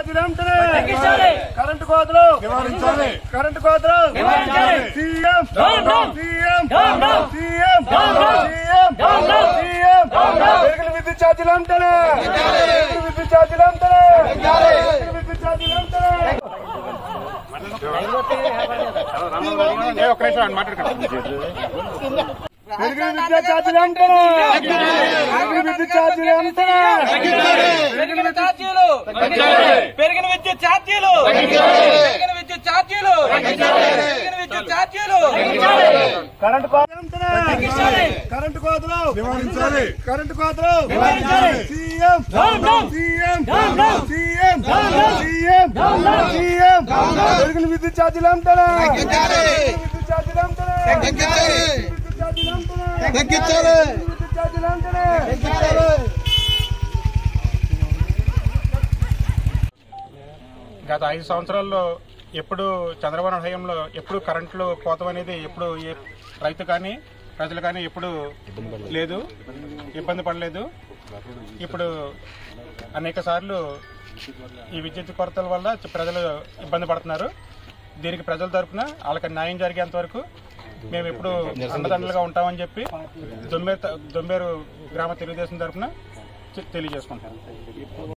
ఛార్జీలు వెంటనే కరెంటు కోతలు నివారించాలి కరెంటు కోతలు CM CM CM CM CM పెరిగిన విద్యుత్ ఛార్జీలు వెంటనే పెరిగిన విద్యుత్ ఛార్జీలు వెంటనే పెరిగిన విద్యుత్ ఛార్జీలు వెంటనే పెరిగిన విద్యుత్ ఛార్జీలు వెంటనే పెరిగిన విద్యుత్ ఛార్జీలు వెంటనే పెరిగిన ఛార్జీలు పెరిగిన విద్యుత్ ఛార్జీలు పెరిగిన విద్యుత్ ఛార్జీలు పెరిగిన విద్యుత్ ఛార్జీలు కరెంటు కోతలు వెంటనే కరెంటు కోతలు నివారించాలి కరెంటు కోతలు CM CM CM CM CM పెరిగిన విద్యుత్ ఛార్జీలు వెంటనే విద్యుత్ ఛార్జీలు వెంటనే విద్యుత్ ఛార్జీలు వెంటనే తగ్గించాలి విద్యుత్ ఛార్జీలు వెంటనే గత ఐదు సంవత్సరాల్లో ఎప్పుడు చంద్రబాబు నాయుడు హయాంలో ఎప్పుడు కరెంట్లు కోతం అనేది ఎప్పుడు ఏ రైతు కానీ ప్రజలు కానీ ఎప్పుడు లేదు ఇబ్బంది పడలేదు ఇప్పుడు అనేక సార్లు ఈ విద్యుత్ కొరతల వల్ల ప్రజలు ఇబ్బంది పడుతున్నారు దీనికి ప్రజల తరపున వాళ్ళకి న్యాయం జరిగేంత వరకు మేము ఎప్పుడు అండదండలుగా ఉంటామని చెప్పి దొంబేరు దొంబేరు గ్రామ తెలుగుదేశం తరపున తెలియజేసుకుంటాం